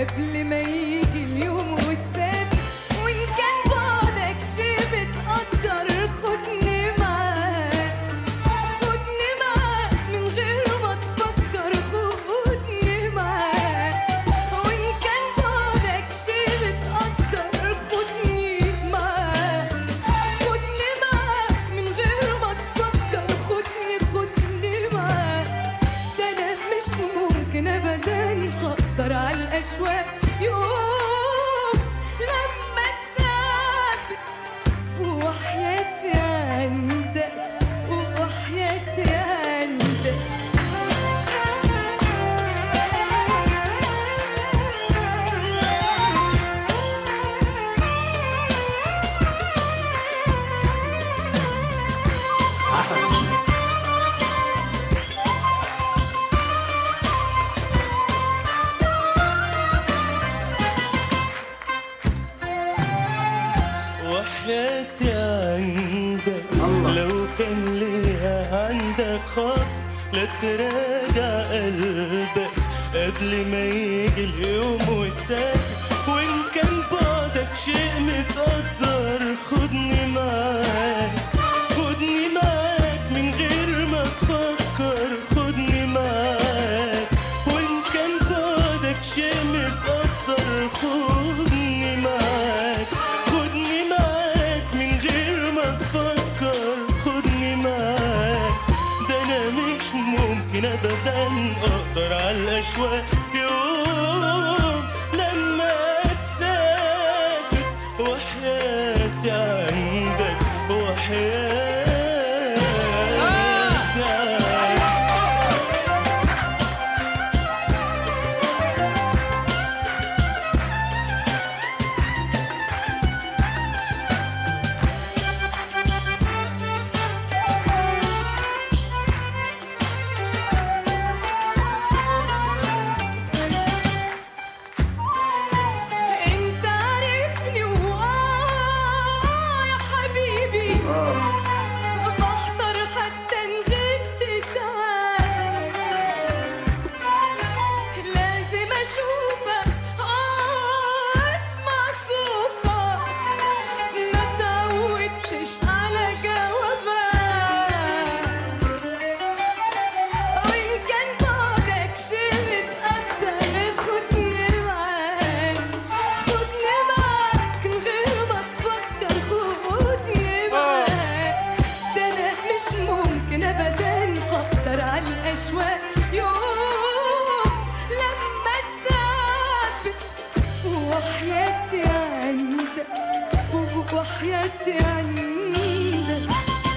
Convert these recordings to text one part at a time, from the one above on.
قبل ما يجي اليوم وتسافر وإن كان بعدك شي بتقدر خدني معاك خدني معاك من غير ما تفكر خدني معاك وإن كان بعدك شي بتقدر خدني معاك خدني معاك من غير ما تفكر خدني خدني معاك ده أنا مش ممكن أبدا أقدر على الأشواق يوم لما تسافر وحياتي عندك وحياتي عندك عسل وحياتي عندك الله. لو كان ليا عندك خط لا تراجع قلبك قبل ما يجي اليوم وتسافر وإن كان بعدك شيء متقدر خدني معاك خدني معاك من غير ما تفكر خدني معاك وإن كان بعدك شيء متقدر خدني معاك خدني معاك من غير ما تفكر خدني معاك ده انا مش ممكن ابدا اقدر على الاشواق يوم لما تسافر وحياتي عندك وحياتي عندك انت عارفني وآه يا حبيبي بحضر حتى ان غبت ساعات لازم اشوفك آه اسمع صوتك ما تعودتش على جوابك وإن كان بعدك شي متقدر خدني معاك خدني معاك من غير ما تفكر خدني معاك ده أنا مش ممكن أبدا أقدر على الأشواق يوم لما تسافر وحياتي عندك وحياتي عندك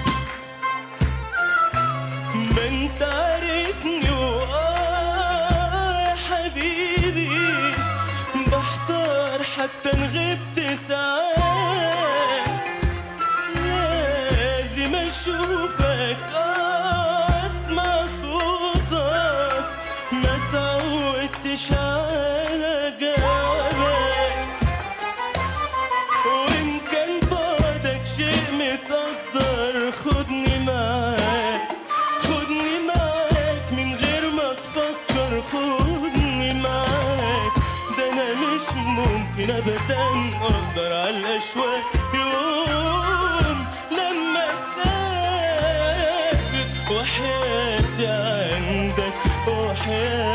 ما انت عارفني وآه يا حبيبي بحتار حتى ان غبت ساعات لازم اشوفك آه اسمع صوتك ما تعودتش على جوابك وإن كان بعدك شيء متقدر خدني معاك خدني معاك من غير ما تفكر خدني معاك ده أنا مش ممكن أبدا أقدر على الأشواق يوم لما تسافر وحياتي عندك وحياتي